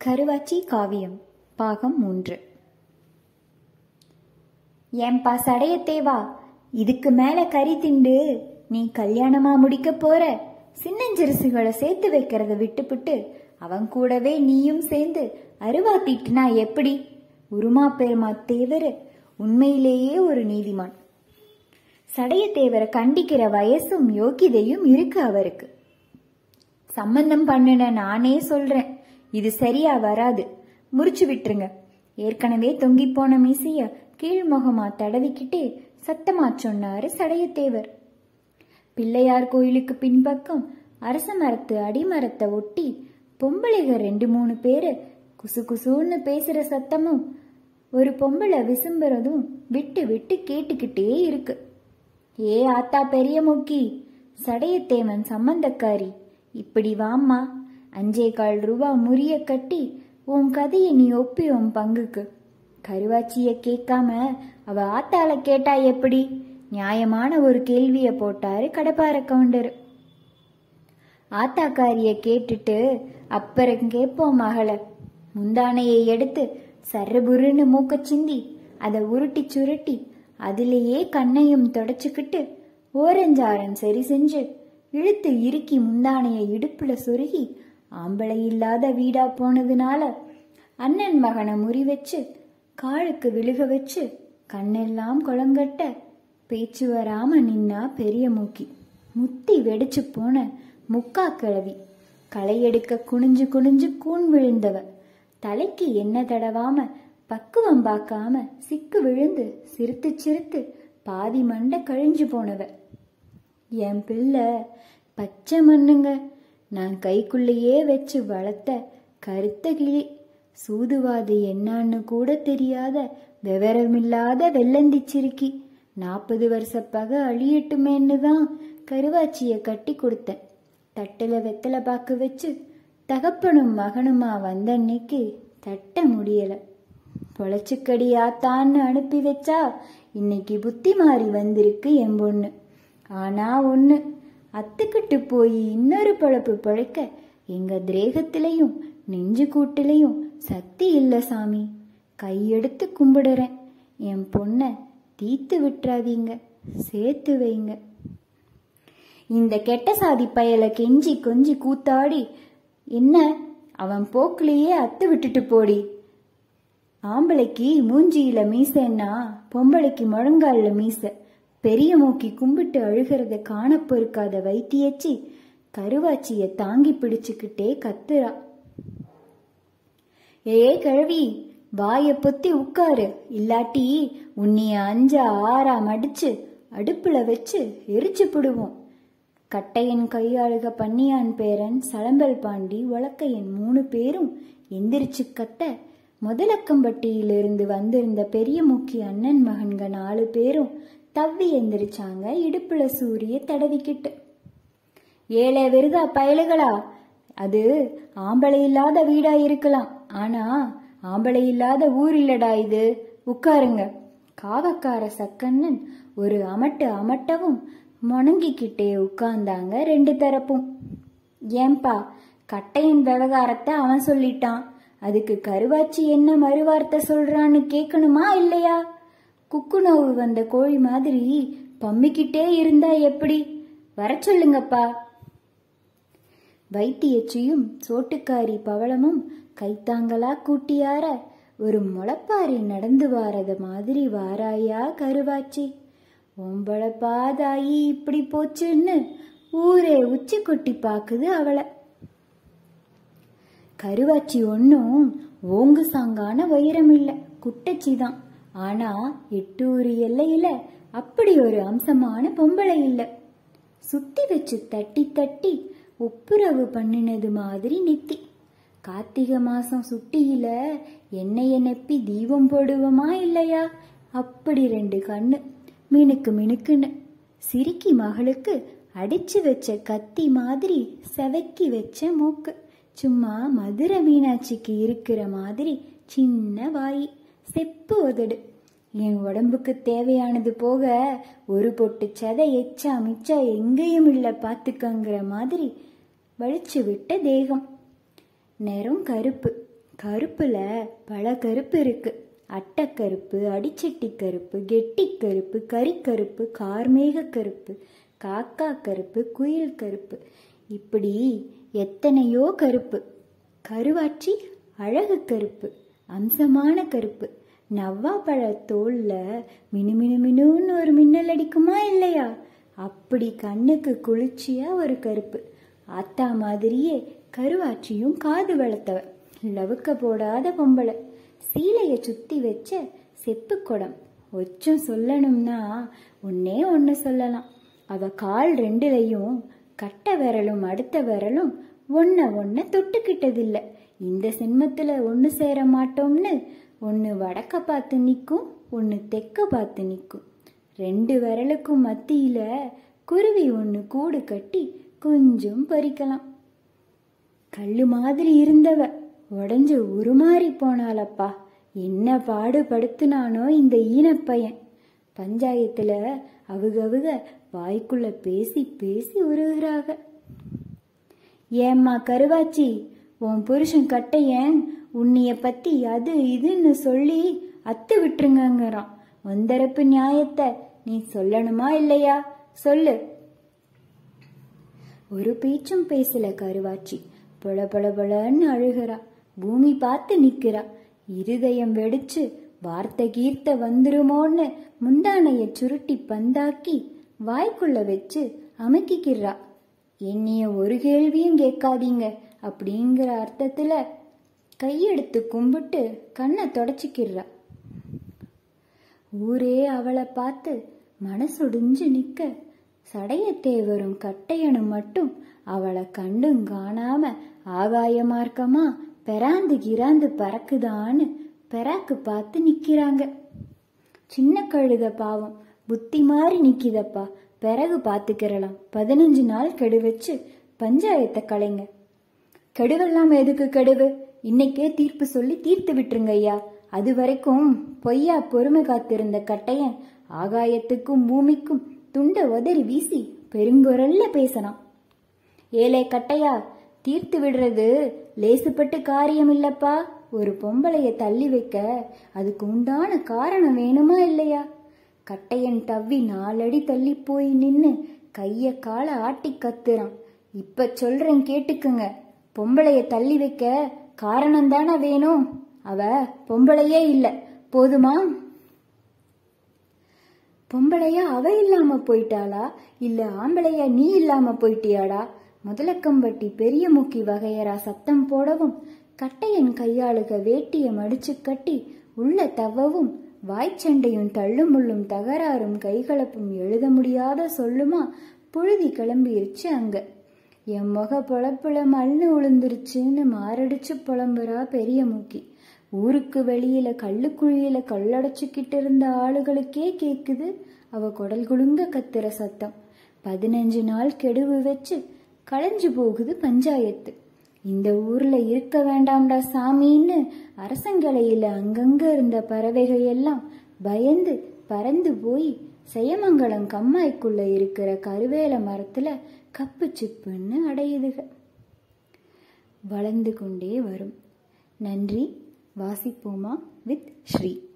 கருவாச்சி காவியம் பாகம் மூன்று ஏன்பா சடையத்தேவா இதுக்கு மேல கறி திண்டு நீ கல்யாணமா முடிக்க போற சின்னஞ்சிறுசுகளை சேர்த்து வைக்கிறத விட்டுப்புட்டு அவன் கூடவே நீயும் சேர்ந்து அருவா தீட்டுனா எப்படி உருமா பெருமா தேவர் உண்மையிலேயே ஒரு நீதிமான் சடையத்தேவரை கண்டிக்கிற வயசும் யோகிதையும் இருக்கு அவருக்கு சம்பந்தம் பண்ணுன நானே சொல்றேன் இது சரியா வராது முறிச்சு விட்டுருங்க ஏற்கனவே தொங்கி போன மீசைய கீழ்முகமா தடவிக்கிட்டே சத்தமா சொன்னாரு சடையத்தேவர் பிள்ளையார் கோயிலுக்கு பின்பக்கம் அரச மரத்து அடிமரத்தை ஒட்டி பொம்பளைக ரெண்டு மூணு பேரு குசு குசுன்னு பேசுற சத்தமும் ஒரு பொம்பளை விசும்புறதும் விட்டு விட்டு கேட்டுக்கிட்டே இருக்கு ஏ ஆத்தா பெரிய முக்கி சடையத்தேவன் சம்பந்தக்காரி இப்படி வாம்மா அஞ்சே கால் ரூபா முறிய கட்டி உன் கதையை நீ ஒப்பி உன் பங்குக்கு கருவாச்சிய கேட்காம அவ ஆத்தால கேட்டா எப்படி நியாயமான ஒரு கேள்விய போட்டாரு கடப்பார கவுண்டர் ஆத்தாக்காரிய கேட்டுட்டு அப்புறம் கேட்போம் மகளை முந்தானையை எடுத்து சர்ரபுருன்னு மூக்க சிந்தி அதை உருட்டி சுருட்டி அதிலேயே கண்ணையும் தொடச்சுக்கிட்டு ஓரஞ்சாரன் சரி செஞ்சு இழுத்து இறுக்கி முந்தானையை இடுப்புல சொருகி ஆம்பளை இல்லாத வீடா போனதுனால அண்ணன் மகனை முறி வச்சு காலுக்கு விழுக வச்சு கண்ணெல்லாம் குளங்கட்ட பேச்சு வராம நின்னா பெரிய மூக்கி முத்தி வெடிச்சு போன முக்கா கிழவி களை எடுக்க குனிஞ்சு குனிஞ்சு கூன் விழுந்தவ தலைக்கு என்ன தடவாம பக்குவம் பார்க்காம சிக்கு விழுந்து சிரித்து சிரித்து பாதி மண்டை கழிஞ்சு போனவ என் பிள்ளை பச்சை மண்ணுங்க நான் கைக்குள்ளேயே வச்சு வளர்த்த கருத்த கிளி சூதுவாது என்னான்னு கூட தெரியாத விவரமில்லாத வெள்ளந்திச்சிருக்கி நாற்பது வருஷ பகை அழியட்டுமேன்னு தான் கருவாச்சிய கட்டி கொடுத்தேன் தட்டுல வெத்தலை பாக்கு வச்சு தகப்பனும் மகனுமா வந்த அன்னைக்கு தட்ட முடியல பொழைச்சுக்கடி ஆத்தான்னு அனுப்பி வச்சா இன்னைக்கு புத்தி மாறி வந்திருக்கு என் பொண்ணு ஆனா ஒண்ணு அத்துக்கிட்டு போய் இன்னொரு பொழப்பு பிழைக்க எங்க திரேகத்திலையும் நெஞ்சு கூட்டிலையும் சக்தி இல்ல சாமி கையெடுத்து கும்பிடுறேன் என் பொண்ணை தீத்து விட்டுறாதீங்க சேர்த்து வைங்க இந்த கெட்ட சாதி பயலை கெஞ்சி கொஞ்சி கூத்தாடி என்ன அவன் போக்குலேயே அத்து விட்டுட்டு போடி ஆம்பளைக்கு மூஞ்சியில மீசன்னா பொம்பளைக்கு முழங்கால்ல மீச பெரிய மூக்கி கும்பிட்டு அழுகிறத காண பொறுக்காத வைத்தியச்சி கருவாச்சிய தாங்கி பிடிச்சுக்கிட்டே கத்துறா ஏ கிழவி வாய பொத்தி உட்காரு இல்லாட்டி உன்னைய அஞ்சா ஆறா மடிச்சு அடுப்புல வச்சு எரிச்சு புடுவோம் கட்டையன் கையாளுக பன்னியான் பேரன் சலம்பல் பாண்டி உலக்கையன் மூணு பேரும் எந்திரிச்சு கத்த முதலக்கம்பட்டியிலிருந்து வந்திருந்த பெரிய முக்கிய அண்ணன் மகன்க நாலு பேரும் தவ்வி எந்திரிச்சாங்க இடுப்புல சூரிய தடவிக்கிட்டு ஏழை விருதா பயலுகளா அது ஆம்பளை இல்லாத வீடா இருக்கலாம் ஆனா ஆம்பளை இல்லாத ஊர் இல்லடா இது உட்காருங்க காவக்கார சக்கண்ணன் ஒரு அமட்டு அமட்டவும் முணங்கிக்கிட்டே உட்கார்ந்தாங்க ரெண்டு தரப்பும் ஏன்பா கட்டையின் விவகாரத்தை அவன் சொல்லிட்டான் அதுக்கு கருவாச்சி என்ன மறுவார்த்தை சொல்றான்னு கேட்கணுமா இல்லையா குக்கு நோவு வந்த கோழி மாதிரி பம்மிக்கிட்டே இருந்தா எப்படி வர சொல்லுங்கப்பா வைத்தியச்சியும் சோட்டுக்காரி பவளமும் கைத்தாங்களா கூட்டியார ஒரு முளப்பாரி நடந்து வாரத மாதிரி வாராயா கருவாச்சி ஒம்பளப்பா தாயி இப்படி போச்சுன்னு ஊரே உச்சி கொட்டி பாக்குது அவளை கருவாச்சி ஒன்றும் ஓங்கு சாங்கான உயரம் இல்லை குட்டச்சி தான் ஆனா எட்டூர் எல்லையில அப்படி ஒரு அம்சமான பொம்பளை இல்லை சுத்தி வச்சு தட்டி தட்டி ஒப்புரவு பண்ணினது மாதிரி நெத்தி கார்த்திகை மாசம் சுட்டியில எண்ணெய நெப்பி தீபம் போடுவோமா இல்லையா அப்படி ரெண்டு கண்ணு மினுக்கு மினுக்குன்னு சிரிக்கி மகளுக்கு அடிச்சு வச்ச கத்தி மாதிரி செவக்கி வச்ச மூக்கு சும்மா மதுரை மீனாட்சிக்கு இருக்கிற மாதிரி சின்ன வாய் செப்பு உதடு என் உடம்புக்கு தேவையானது போக ஒரு பொட்டு சதை எச்சா மிச்சா எங்கேயும் இல்லை பார்த்துக்கங்கிற மாதிரி வலிச்சு விட்ட தேகம் நிறம் கருப்பு கருப்புல பல கருப்பு இருக்கு அட்டக்கருப்பு அடிச்சட்டி கருப்பு கெட்டி கருப்பு கறிக்கருப்பு கார்மேக கருப்பு காக்கா கருப்பு குயில் கருப்பு இப்படி எத்தனையோ கருப்பு கருவாச்சி அழகு கருப்பு அம்சமான கருப்பு நவ்வா பழ தோல்ல மினு மினு மினுன்னு ஒரு மின்னல் அடிக்குமா இல்லையா அப்படி கண்ணுக்கு குளிர்ச்சியா ஒரு கருப்பு ஆத்தா மாதிரியே கருவாச்சியும் காது வளர்த்தவ லவுக்க போடாத பொம்பளை சீலைய சுத்தி வச்ச செப்பு குடம் ஒச்சும் சொல்லணும்னா ஒன்னே ஒன்று சொல்லலாம் அவ கால் ரெண்டுலையும் கட்ட விரலும் அடுத்த விரலும் ஒன்ன ஒன்ன தொட்டுக்கிட்டதில்ல இந்த சின்மத்துல ஒன்று சேர மாட்டோம்னு ஒன்று வடக்க பார்த்து நிற்கும் ஒன்று தெக்க பார்த்து நிற்கும் ரெண்டு விரலுக்கும் மத்தியில குருவி ஒன்று கூடு கட்டி கொஞ்சம் பறிக்கலாம் கல்லு மாதிரி இருந்தவ உடஞ்சு உருமாறி போனாலப்பா என்ன பாடுபடுத்துனானோ இந்த ஈனப்பையன் பஞ்சாயத்துல அவுகவுக வாய்க்குள்ள பேசி பேசி உருகுறாக ஏம்மா கருவாச்சி உன் புருஷன் கட்டையன் உன்னைய பத்தி அது இதுன்னு சொல்லி அத்து விட்டுருங்கங்கிறான் ஒந்தரப்பு நியாயத்தை நீ சொல்லணுமா இல்லையா சொல்லு ஒரு பேச்சும் பேசல கருவாச்சி பொல பொல பொலன்னு அழுகிறா பூமி பார்த்து நிக்கிறா இருதயம் வெடிச்சு வார்த்தை கீர்த்த வந்துருமோன்னு முந்தானைய சுருட்டி பந்தாக்கி வாய்க்குள்ள வச்சு அமுக்கிக்கிறா என்னைய ஒரு கேள்வியும் கேட்காதீங்க அப்படிங்கிற அர்த்தத்துல கையெடுத்து கும்பிட்டு கண்ணை தொடச்சிக்கிறா ஊரே அவளை பார்த்து மனசொடிஞ்சு நிக்க சடையத்தேவரும் கட்டையனும் மட்டும் அவளை கண்டும் காணாம ஆகாய மார்க்கமா பெராந்து கிராந்து பறக்குதான்னு பெராக்கு பார்த்து நிக்கிறாங்க சின்ன கழுத பாவம் புத்தி மாறி நிக்கிதப்பா பிறகு பார்த்துக்கிறலாம் பதினஞ்சு நாள் கெடு வச்சு பஞ்சாயத்தை கலைங்க கெடுவெல்லாம் எதுக்கு கெடுவு இன்னைக்கே தீர்ப்பு சொல்லி தீர்த்து விட்டுருங்க ஐயா அது வரைக்கும் பொய்யா பொறுமை காத்திருந்த கட்டையன் ஆகாயத்துக்கும் பூமிக்கும் துண்டை உதறி வீசி பெருங்குரல்ல பேசலாம் ஏலே கட்டையா தீர்த்து விடுறது லேசுப்பட்டு காரியம் இல்லப்பா ஒரு பொம்பளைய தள்ளி வைக்க அதுக்கு உண்டான காரணம் வேணுமா இல்லையா கட்டையன் தவ்வி நாலடி தள்ளி போய் நின்னு கைய கால ஆட்டி கத்துறான் இப்ப சொல்றேன் கேட்டுக்குங்க பொம்பளைய தள்ளி வைக்க காரணம் தானே வேணும் அவ பொம்பளையே இல்ல போதுமா பொம்பளையா அவ இல்லாம போயிட்டாளா இல்ல ஆம்பளையா நீ இல்லாம போயிட்டியாடா முதலக்கம்பட்டி பெரிய முக்கி வகையரா சத்தம் போடவும் கட்டையன் கையாளுக வேட்டிய மடிச்சு கட்டி உள்ள தவவும் வாய்ச்சண்டையும் தள்ளுமுள்ளும் தகராறும் கைகலப்பும் எழுத முடியாத சொல்லுமா புழுதி கிளம்பிருச்சு அங்க என் முக பொழப்புல மண்ணு உளுந்துருச்சுன்னு மாரடிச்சு புலம்புறா பெரிய மூக்கி ஊருக்கு வெளியில கள்ளுக்குழியில கல்லடைச்சுக்கிட்டு இருந்த ஆளுகளுக்கே கேக்குது அவ குடல் குலுங்க கத்துற சத்தம் பதினஞ்சு நாள் கெடுவு வச்சு களைஞ்சு போகுது பஞ்சாயத்து இந்த ஊர்ல இருக்க வேண்டாம்டா சாமின்னு அரசங்கலையில அங்கங்க இருந்த பறவைகள் எல்லாம் பயந்து பறந்து போய் செயமங்கலம் கம்மாய்க்குள்ள இருக்கிற கருவேல மரத்துல கப்பு சிப்புன்னு அடையுதுக வளர்ந்து கொண்டே வரும் நன்றி வாசிப்போமா வித் ஸ்ரீ